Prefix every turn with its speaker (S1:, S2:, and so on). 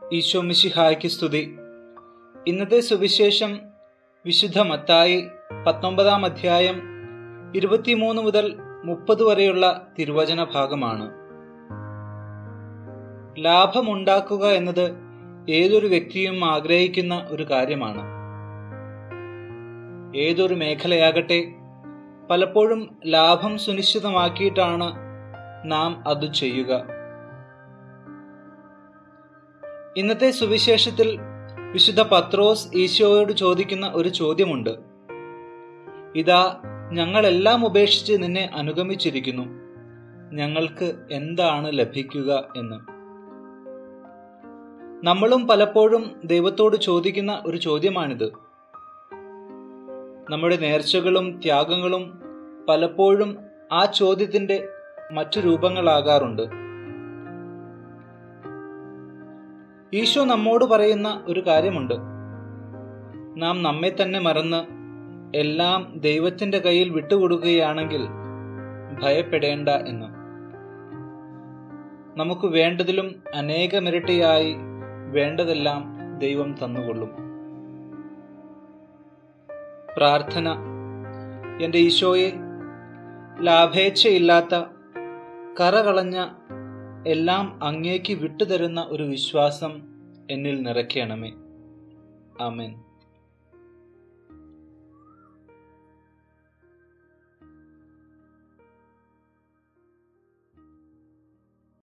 S1: ഈശോ മിശിഹായ്ക്ക് സ്തുതി ഇന്നത്തെ സുവിശേഷം വിശുദ്ധ മത്തായി പത്തൊമ്പതാം അധ്യായം ഇരുപത്തിമൂന്ന് മുതൽ മുപ്പത് വരെയുള്ള തിരുവചന ഭാഗമാണ് ലാഭമുണ്ടാക്കുക എന്നത് ഏതൊരു വ്യക്തിയും ആഗ്രഹിക്കുന്ന ഒരു കാര്യമാണ് ഏതൊരു മേഖലയാകട്ടെ പലപ്പോഴും ലാഭം സുനിശ്ചിതമാക്കിയിട്ടാണ് നാം അത് ചെയ്യുക ഇന്നത്തെ സുവിശേഷത്തിൽ വിശുദ്ധ പത്രോസ് ഈശോയോട് ചോദിക്കുന്ന ഒരു ചോദ്യമുണ്ട് ഇതാ ഞങ്ങളെല്ലാം ഉപേക്ഷിച്ച് നിന്നെ അനുഗമിച്ചിരിക്കുന്നു ഞങ്ങൾക്ക് എന്താണ് ലഭിക്കുക എന്ന് നമ്മളും പലപ്പോഴും ദൈവത്തോട് ചോദിക്കുന്ന ഒരു ചോദ്യമാണിത് നമ്മുടെ നേർച്ചകളും ത്യാഗങ്ങളും പലപ്പോഴും ആ ചോദ്യത്തിന്റെ മറ്റു രൂപങ്ങളാകാറുണ്ട് ഈശോ നമ്മോട് പറയുന്ന ഒരു കാര്യമുണ്ട് നാം നമ്മെ തന്നെ മറന്ന് എല്ലാം ദൈവത്തിന്റെ കയ്യിൽ വിട്ടുകൊടുക്കുകയാണെങ്കിൽ ഭയപ്പെടേണ്ട എന്ന് നമുക്ക് വേണ്ടതിലും അനേകമിരട്ടിയായി വേണ്ടതെല്ലാം ദൈവം തന്നുകൊള്ളും പ്രാർത്ഥന എൻ്റെ ഈശോയെ ലാഭേച്ഛയില്ലാത്ത കറകളഞ്ഞ എല്ലാം അങ്ങേക്ക് വിട്ടുതരുന്ന ഒരു വിശ്വാസം എന്നിൽ നിറയ്ക്കണമേ ആമേൻ